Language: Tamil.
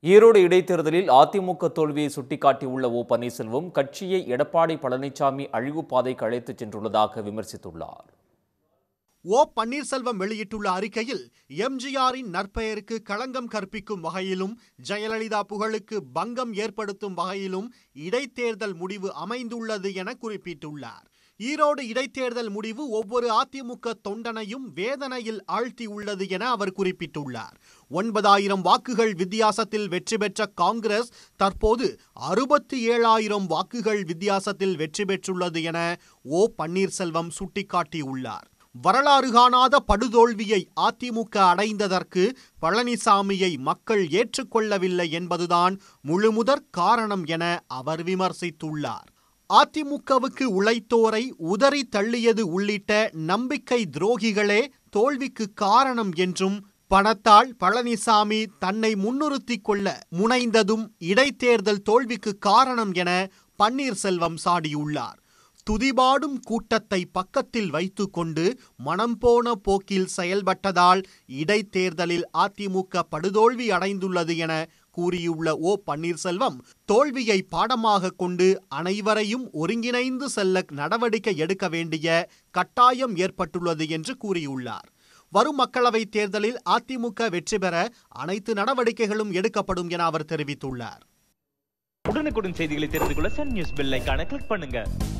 ஈரோடு இடைத்தேர்தலில் அதிமுக தோல்வியை சுட்டிக்காட்டியுள்ள ஓ பன்னீர்செல்வம் கட்சியை எடப்பாடி பழனிசாமி அழிவு பாதைக்கு அழைத்துச் சென்றுள்ளதாக விமர்சித்துள்ளார் ஓ பன்னீர்செல்வம் வெளியிட்டுள்ள அறிக்கையில் எம்ஜிஆரின் நற்பெயருக்கு களங்கம் கற்பிக்கும் வகையிலும் ஜெயலலிதா புகழுக்கு பங்கம் ஏற்படுத்தும் வகையிலும் இடைத்தேர்தல் முடிவு அமைந்துள்ளது என குறிப்பிட்டுள்ளார் ஈரோடு இடைத்தேர்தல் முடிவு ஒவ்வொரு அதிமுக தொண்டனையும் வேதனையில் ஆழ்த்தியுள்ளது என அவர் குறிப்பிட்டுள்ளார் ஒன்பதாயிரம் வாக்குகள் வித்தியாசத்தில் வெற்றி பெற்ற காங்கிரஸ் தற்போது அறுபத்தி ஏழாயிரம் வாக்குகள் வித்தியாசத்தில் வெற்றி பெற்றுள்ளது என ஓ பன்னீர்செல்வம் சுட்டிக்காட்டியுள்ளார் வரலாறு காணாத படுதோல்வியை அதிமுக அடைந்ததற்கு பழனிசாமியை மக்கள் ஏற்றுக்கொள்ளவில்லை என்பதுதான் முழுமுதற் காரணம் என அவர் விமர்சித்துள்ளார் அதிமுகவுக்கு உழைத்தோரை உதறி தள்ளியது உள்ளிட்ட நம்பிக்கை துரோகிகளே தோல்விக்கு காரணம் என்றும் பணத்தால் பழனிசாமி தன்னை முன்னிறுத்திக் கொள்ள முனைந்ததும் இடைத்தேர்தல் தோல்விக்கு காரணம் என பன்னீர்செல்வம் சாடியுள்ளார் துதிபாடும் கூட்டத்தை பக்கத்தில் வைத்துக்கொண்டு மனம் போன போக்கில் செயல்பட்டதால் இடைத்தேர்தலில் அதிமுக படுதோல்வி அடைந்துள்ளது என கூறியுள்ள ஓ பன்னீர்செல்வம் தோல்வியை பாடமாக கொண்டு அனைவரையும் ஒருங்கிணைந்து செல்ல நடவடிக்கை எடுக்க வேண்டிய கட்டாயம் ஏற்பட்டுள்ளது என்று கூறியுள்ளார் வரும் மக்களவைத் தேர்தலில் அதிமுக வெற்றி பெற அனைத்து நடவடிக்கைகளும் எடுக்கப்படும் என அவர் தெரிவித்துள்ளார் உடனுக்குடன் செய்திகளை தெரிந்து கொள்ள சன் நியூஸ் பெல் ஐகானை கிளிக் பண்ணுங்க